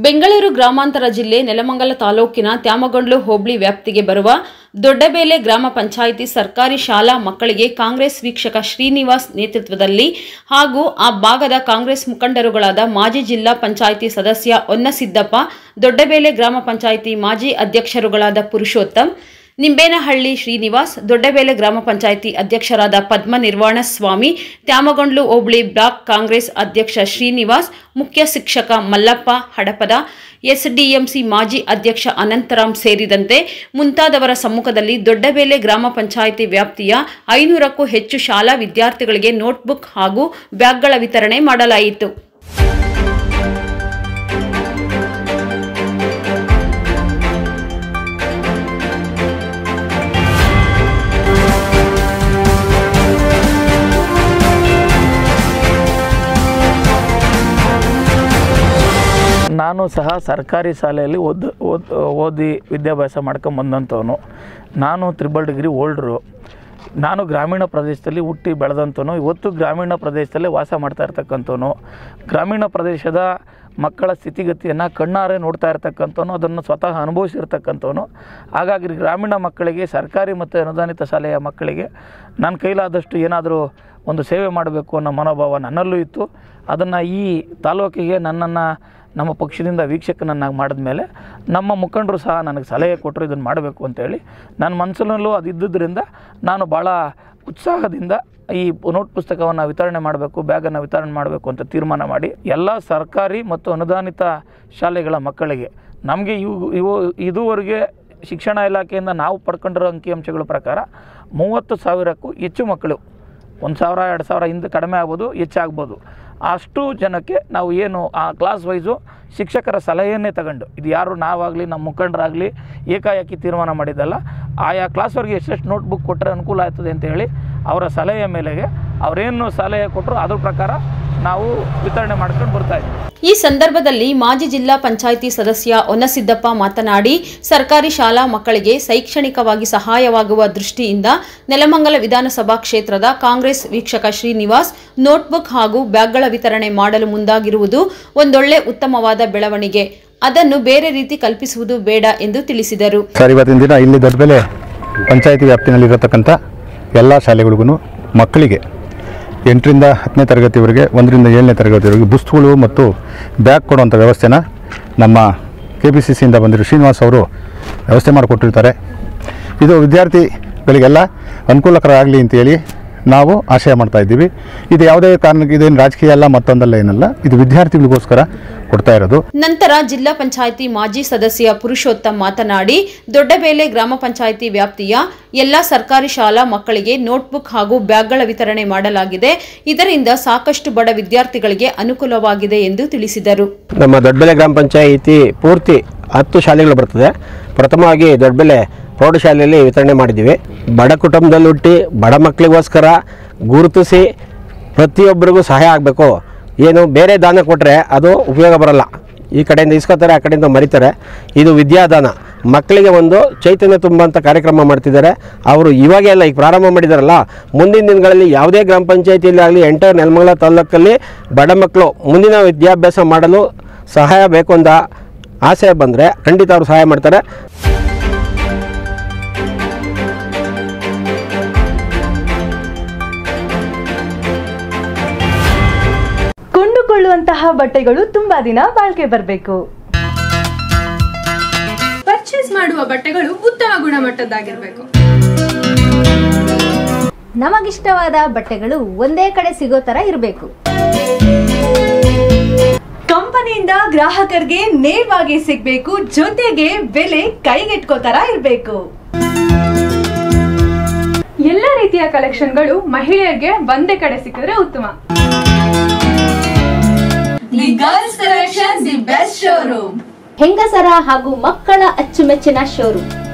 ಬೆಂಗಳೂರು ಗ್ರಾಮಾಂತರ ಜಿಲ್ಲೆ ನೆಲಮಂಗಲ ತಾಲೂಕಿನ ತ್ಯಾಮಗೊಂಡ್ಲು ಹೋಬಳಿ ವ್ಯಾಪ್ತಿಗೆ ಬರುವ ದೊಡ್ಡಬೇಲೆ ಗ್ರಾಮ ಪಂಚಾಯಿತಿ ಸರ್ಕಾರಿ ಶಾಲಾ ಮಕ್ಕಳಿಗೆ ಕಾಂಗ್ರೆಸ್ ವೀಕ್ಷಕ ಶ್ರೀನಿವಾಸ್ ನೇತೃತ್ವದಲ್ಲಿ ಹಾಗೂ ಆ ಭಾಗದ ಕಾಂಗ್ರೆಸ್ ಮುಖಂಡರುಗಳಾದ ಮಾಜಿ ಜಿಲ್ಲಾ ಪಂಚಾಯಿತಿ ಸದಸ್ಯ ಹೊನ್ನಸಿದ್ದಪ್ಪ ದೊಡ್ಡಬೇಲೆ ಗ್ರಾಮ ಪಂಚಾಯಿತಿ ಮಾಜಿ ಅಧ್ಯಕ್ಷರುಗಳಾದ ಪುರುಷೋತ್ತಮ್ ನಿಂಬೇನಹಳ್ಳಿ ಶ್ರೀನಿವಾಸ್ ದೊಡ್ಡಬೇಲೆ ಗ್ರಾಮ ಪಂಚಾಯಿತಿ ಅಧ್ಯಕ್ಷರಾದ ಪದ್ಮ ನಿರ್ವಾಣ ಸ್ವಾಮಿ ತ್ಯಾಮಗೊಂಡ್ಲು ಹೋಬಳಿ ಬ್ಲಾಕ್ ಕಾಂಗ್ರೆಸ್ ಅಧ್ಯಕ್ಷ ಶ್ರೀನಿವಾಸ್ ಮುಖ್ಯ ಶಿಕ್ಷಕ ಮಲ್ಲಪ್ಪ ಹಡಪದ ಎಸ್ಡಿಎಂಸಿ ಮಾಜಿ ಅಧ್ಯಕ್ಷ ಅನಂತರಾಮ್ ಸೇರಿದಂತೆ ಮುಂತಾದವರ ಸಮ್ಮುಖದಲ್ಲಿ ದೊಡ್ಡಬೇಲೆ ಗ್ರಾಮ ಪಂಚಾಯಿತಿ ವ್ಯಾಪ್ತಿಯ ಐನೂರಕ್ಕೂ ಹೆಚ್ಚು ಶಾಲಾ ವಿದ್ಯಾರ್ಥಿಗಳಿಗೆ ನೋಟ್ಬುಕ್ ಹಾಗೂ ಬ್ಯಾಗ್ಗಳ ವಿತರಣೆ ಮಾಡಲಾಯಿತು ನಾನು ಸಹ ಸರ್ಕಾರಿ ಶಾಲೆಯಲ್ಲಿ ಓದ್ ಓದ್ ಓದಿ ವಿದ್ಯಾಭ್ಯಾಸ ಮಾಡ್ಕೊಂಬಂದಂಥವನು ನಾನು ತ್ರಿಬಲ್ ಡಿಗ್ರಿ ಓಲ್ಡ್ರು ನಾನು ಗ್ರಾಮೀಣ ಪ್ರದೇಶದಲ್ಲಿ ಹುಟ್ಟಿ ಬೆಳೆದಂಥವನು ಇವತ್ತು ಗ್ರಾಮೀಣ ಪ್ರದೇಶದಲ್ಲೇ ವಾಸ ಮಾಡ್ತಾ ಇರ್ತಕ್ಕಂಥವನು ಗ್ರಾಮೀಣ ಪ್ರದೇಶದ ಮಕ್ಕಳ ಸ್ಥಿತಿಗತಿಯನ್ನು ಕಣ್ಣಾರೆ ನೋಡ್ತಾ ಇರ್ತಕ್ಕಂಥವನು ಅದನ್ನು ಸ್ವತಃ ಅನುಭವಿಸಿರ್ತಕ್ಕಂಥವನು ಹಾಗಾಗಿ ಗ್ರಾಮೀಣ ಮಕ್ಕಳಿಗೆ ಸರ್ಕಾರಿ ಮತ್ತು ಅನುದಾನಿತ ಶಾಲೆಯ ಮಕ್ಕಳಿಗೆ ನನ್ನ ಕೈಲಾದಷ್ಟು ಏನಾದರೂ ಒಂದು ಸೇವೆ ಮಾಡಬೇಕು ಅನ್ನೋ ಮನೋಭಾವ ನನ್ನಲ್ಲೂ ಇತ್ತು ಅದನ್ನು ಈ ತಾಲೂಕಿಗೆ ನನ್ನನ್ನು ನಮ್ಮ ಪಕ್ಷದಿಂದ ವೀಕ್ಷಕನನ್ನಾಗಿ ಮಾಡಿದ ಮೇಲೆ ನಮ್ಮ ಮುಖಂಡರು ಸಹ ನನಗೆ ಸಲಹೆ ಕೊಟ್ಟರು ಇದನ್ನು ಮಾಡಬೇಕು ಅಂತೇಳಿ ನನ್ನ ಮನಸ್ಸಿನಲ್ಲೂ ಅದು ಇದ್ದುದರಿಂದ ನಾನು ಭಾಳ ಉತ್ಸಾಹದಿಂದ ಈ ನೋಟ್ ಪುಸ್ತಕವನ್ನು ವಿತರಣೆ ಮಾಡಬೇಕು ಬ್ಯಾಗನ್ನು ವಿತರಣೆ ಮಾಡಬೇಕು ಅಂತ ತೀರ್ಮಾನ ಮಾಡಿ ಎಲ್ಲ ಸರ್ಕಾರಿ ಮತ್ತು ಅನುದಾನಿತ ಶಾಲೆಗಳ ಮಕ್ಕಳಿಗೆ ನಮಗೆ ಇವು ಇವು ಇದುವರೆಗೆ ಶಿಕ್ಷಣ ಇಲಾಖೆಯಿಂದ ನಾವು ಪಡ್ಕೊಂಡಿರೋ ಅಂಕಿಅಂಶಗಳ ಪ್ರಕಾರ ಮೂವತ್ತು ಸಾವಿರಕ್ಕೂ ಹೆಚ್ಚು ಮಕ್ಕಳು ಒಂದು ಸಾವಿರ ಎರಡು ಸಾವಿರ ಹಿಂದೆ ಕಡಿಮೆ ಆಗ್ಬೋದು ಹೆಚ್ಚಾಗ್ಬೋದು ಅಷ್ಟು ಜನಕ್ಕೆ ನಾವು ಏನು ಆ ಕ್ಲಾಸ್ ವೈಸು ಶಿಕ್ಷಕರ ಸಲಹೆಯನ್ನೇ ತಗೊಂಡು ಇದು ಯಾರು ನಾವಾಗಲಿ ನಮ್ಮ ಮುಖಂಡರಾಗಲಿ ಏಕಾಏಕಿ ತೀರ್ಮಾನ ಮಾಡಿದ್ದಲ್ಲ ಆಯಾ ಕ್ಲಾಸ್ವರೆಗೆ ಎಷ್ಟೆಷ್ಟು ನೋಟ್ಬುಕ್ ಕೊಟ್ಟರೆ ಅನುಕೂಲ ಆಗ್ತದೆ ಅಂತ ಹೇಳಿ ಅವರ ಸಲಹೆಯ ಮೇಲೆಗೆ ಅವರೇನು ಸಲಹೆ ಕೊಟ್ಟರು ಅದ್ರ ಪ್ರಕಾರ ನಾವು ವಿತರಣೆ ಮಾಡ್ಕೊಂಡು ಬರ್ತಾ ಇದ್ದೀವಿ ಈ ಸಂದರ್ಭದಲ್ಲಿ ಮಾಜಿ ಜಿಲ್ಲಾ ಪಂಚಾಯಿತಿ ಸದಸ್ಯ ಹೊನ್ನಸಿದ್ದಪ್ಪ ಮಾತನಾಡಿ ಸರ್ಕಾರಿ ಶಾಲಾ ಮಕ್ಕಳಿಗೆ ಶೈಕ್ಷಣಿಕವಾಗಿ ಸಹಾಯವಾಗುವ ದೃಷ್ಟಿಯಿಂದ ನೆಲಮಂಗಲ ವಿಧಾನಸಭಾ ಕ್ಷೇತ್ರದ ಕಾಂಗ್ರೆಸ್ ವೀಕ್ಷಕ ಶ್ರೀನಿವಾಸ್ ನೋಟ್ಬುಕ್ ಹಾಗೂ ಬ್ಯಾಗ್ಗಳ ವಿತರಣೆ ಮಾಡಲು ಮುಂದಾಗಿರುವುದು ಒಂದೊಳ್ಳೆ ಉತ್ತಮವಾದ ಬೆಳವಣಿಗೆ ಅದನ್ನು ಬೇರೆ ರೀತಿ ಕಲ್ಪಿಸುವುದು ಬೇಡ ಎಂದು ತಿಳಿಸಿದರು ಸರ್ ಇವತ್ತಿನ ದಿನ ಇಲ್ಲಿ ದೊಡ್ಡಬೆಲೆ ಪಂಚಾಯಿತಿ ವ್ಯಾಪ್ತಿನಲ್ಲಿರತಕ್ಕಂಥ ಎಲ್ಲ ಶಾಲೆಗಳಿಗೂ ಮಕ್ಕಳಿಗೆ ಎಂಟರಿಂದ ಹತ್ತನೇ ತರಗತಿವರೆಗೆ ಒಂದರಿಂದ ಏಳನೇ ತರಗತಿವರೆಗೆ ಪುಸ್ತಕಗಳು ಮತ್ತು ಬ್ಯಾಗ್ ಕೊಡುವಂಥ ವ್ಯವಸ್ಥೆನ ನಮ್ಮ ಕೆ ಪಿ ಸಿ ಸಿಯಿಂದ ಬಂದಿರೋ ಶ್ರೀನಿವಾಸ್ ಅವರು ವ್ಯವಸ್ಥೆ ಮಾಡಿಕೊಟ್ಟಿರ್ತಾರೆ ಇದು ವಿದ್ಯಾರ್ಥಿಗಳಿಗೆಲ್ಲ ಅನುಕೂಲಕರ ಆಗಲಿ ಅಂತೇಳಿ ನಾವು ಆಶಯ ಮಾಡ್ತಾ ಇದ್ದೀವಿ ಇದು ಯಾವುದೇ ಕಾರಣಕ್ಕೆ ಇದೇನು ರಾಜಕೀಯ ಅಲ್ಲ ಮತ್ತೊಂದಲ್ಲ ಏನಲ್ಲ ಇದು ವಿದ್ಯಾರ್ಥಿಗಳಿಗೋಸ್ಕರ ಕೊಡ್ತಾ ಇರೋದು ನಂತರ ಜಿಲ್ಲಾ ಪಂಚಾಯಿತಿ ಮಾಜಿ ಸದಸ್ಯ ಪುರುಷೋತ್ತಮ್ ಮಾತನಾಡಿ ದೊಡ್ಡಬೇಲೆ ಗ್ರಾಮ ಪಂಚಾಯಿತಿ ವ್ಯಾಪ್ತಿಯ ಎಲ್ಲ ಸರ್ಕಾರಿ ಶಾಲಾ ಮಕ್ಕಳಿಗೆ ನೋಟ್ಬುಕ್ ಹಾಗೂ ಬ್ಯಾಗ್ಗಳ ವಿತರಣೆ ಮಾಡಲಾಗಿದೆ ಇದರಿಂದ ಸಾಕಷ್ಟು ಬಡ ವಿದ್ಯಾರ್ಥಿಗಳಿಗೆ ಅನುಕೂಲವಾಗಿದೆ ಎಂದು ತಿಳಿಸಿದರು ನಮ್ಮ ದೊಡ್ಡಬೆಲೆ ಗ್ರಾಮ ಪಂಚಾಯಿತಿ ಪೂರ್ತಿ ಹತ್ತು ಶಾಲೆಗಳು ಬರ್ತದೆ ಪ್ರಥಮವಾಗಿ ದೊಡ್ಡಬೆಲೆ ಪ್ರೌಢಶಾಲೆಯಲ್ಲಿ ವಿತರಣೆ ಮಾಡಿದ್ದೀವಿ ಬಡ ಕುಟುಂಬದಲ್ಲಿ ಹುಟ್ಟಿ ಬಡ ಮಕ್ಕಳಿಗೋಸ್ಕರ ಗುರುತಿಸಿ ಪ್ರತಿಯೊಬ್ಬರಿಗೂ ಸಹಾಯ ಆಗಬೇಕು ಏನು ಬೇರೆ ದಾನ ಕೊಟ್ಟರೆ ಅದು ಉಪಯೋಗ ಬರಲ್ಲ ಈ ಕಡೆಯಿಂದ ಇಸ್ಕೋತಾರೆ ಆ ಕಡೆಯಿಂದ ಮರಿತಾರೆ ಇದು ವಿದ್ಯಾದಾನ ಮಕ್ಕಳಿಗೆ ಒಂದು ಚೈತನ್ಯ ತುಂಬುವಂಥ ಕಾರ್ಯಕ್ರಮ ಮಾಡ್ತಿದ್ದಾರೆ ಅವರು ಇವಾಗೇ ಅಲ್ಲ ಈಗ ಪ್ರಾರಂಭ ಮಾಡಿದಾರಲ್ಲ ಮುಂದಿನ ದಿನಗಳಲ್ಲಿ ಯಾವುದೇ ಗ್ರಾಮ ಪಂಚಾಯತಿಯಲ್ಲಿ ಆಗಲಿ ಎಂಟರ್ ನೆಲಮಂಗಲ ತಾಲೂಕಲ್ಲಿ ಬಡ ಮಕ್ಕಳು ಮುಂದಿನ ವಿದ್ಯಾಭ್ಯಾಸ ಮಾಡಲು ಸಹಾಯ ಬೇಕು ಅಂತ ಆಸೆ ಬಂದರೆ ಖಂಡಿತ ಅವರು ಸಹಾಯ ಮಾಡ್ತಾರೆ ಕೊಂಡುಕೊಳ್ಳುವಂತಹ ಬಟ್ಟೆಗಳು ತುಂಬಾ ದಿನ ಬಾಳ್ಕೆ ಬರಬೇಕು ಪರ್ಚೇಸ್ ಮಾಡುವ ಬಟ್ಟೆಗಳು ಉತ್ತಮ ಗುಣಮಟ್ಟದ್ದಾಗಿರಬೇಕು ನಮಗಿಷ್ಟವಾದ ಬಟ್ಟೆಗಳು ಒಂದೇ ಕಡೆ ಸಿಗೋ ತರ ಇರಬೇಕು ಕಂಪನಿಯಿಂದ ಗ್ರಾಹಕರಿಗೆ ನೇರವಾಗಿ ಸಿಗ್ಬೇಕು ಜೊತೆಗೆ ಬೆಲೆ ಕೈಗೆಟ್ಕೋ ತರ ಇರಬೇಕು ಎಲ್ಲ ರೀತಿಯ ಕಲೆಕ್ಷನ್ಗಳು ಮಹಿಳೆಯರಿಗೆ ಒಂದೇ ಕಡೆ ಸಿಕ್ಕಿದ್ರೆ ಉತ್ತಮ the girls collection the best showroom ಹೆಂಗಸರ ಹಾಗೂ ಮಕ್ಕಳ ಅಚ್ಚುಮೆಚ್ಚಿನ ಶೋರೂಮ್